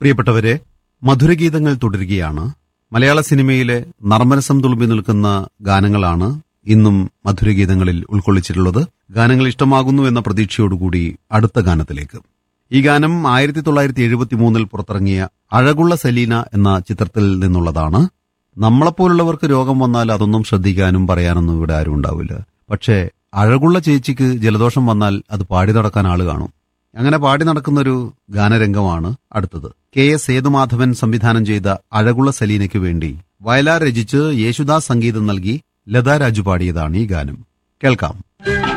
പ്രിയപ്പെട്ടവരെ മധുരഗീതങ്ങൾ തുടരുകയാണ് മലയാള സിനിമയിലെ നർമ്മരസം തുളുമ്പി നിൽക്കുന്ന ഗാനങ്ങളാണ് ഇന്നും മധുരഗീതങ്ങളിൽ ഉൾക്കൊള്ളിച്ചിട്ടുള്ളത് ഗാനങ്ങൾ ഇഷ്ടമാകുന്നു എന്ന പ്രതീക്ഷയോടുകൂടി അടുത്ത ഗാനത്തിലേക്ക് ഈ ഗാനം ആയിരത്തി തൊള്ളായിരത്തി എഴുപത്തി മൂന്നിൽ പുറത്തിറങ്ങിയ അഴകുള്ള സലീന എന്ന ചിത്രത്തിൽ നിന്നുള്ളതാണ് നമ്മളെപ്പോലുള്ളവർക്ക് രോഗം വന്നാൽ അതൊന്നും ശ്രദ്ധിക്കാനും പറയാനൊന്നും ഇവിടെ ആരും ഉണ്ടാവില്ല പക്ഷേ അഴകുള്ള ചേച്ചിക്ക് ജലദോഷം വന്നാൽ അത് പാടി നടക്കാൻ ആള് കാണും അങ്ങനെ പാടി നടക്കുന്ന ഒരു ഗാനരംഗമാണ് അടുത്തത് കെ എസ് സേതുമാധവൻ സംവിധാനം ചെയ്ത അഴകുള്ള സലീനയ്ക്ക് വേണ്ടി വയലാർ രചിച്ച് യേശുദാസ് സംഗീതം നൽകി ലതാ രാജു പാടിയതാണ് ഈ ഗാനം കേൾക്കാം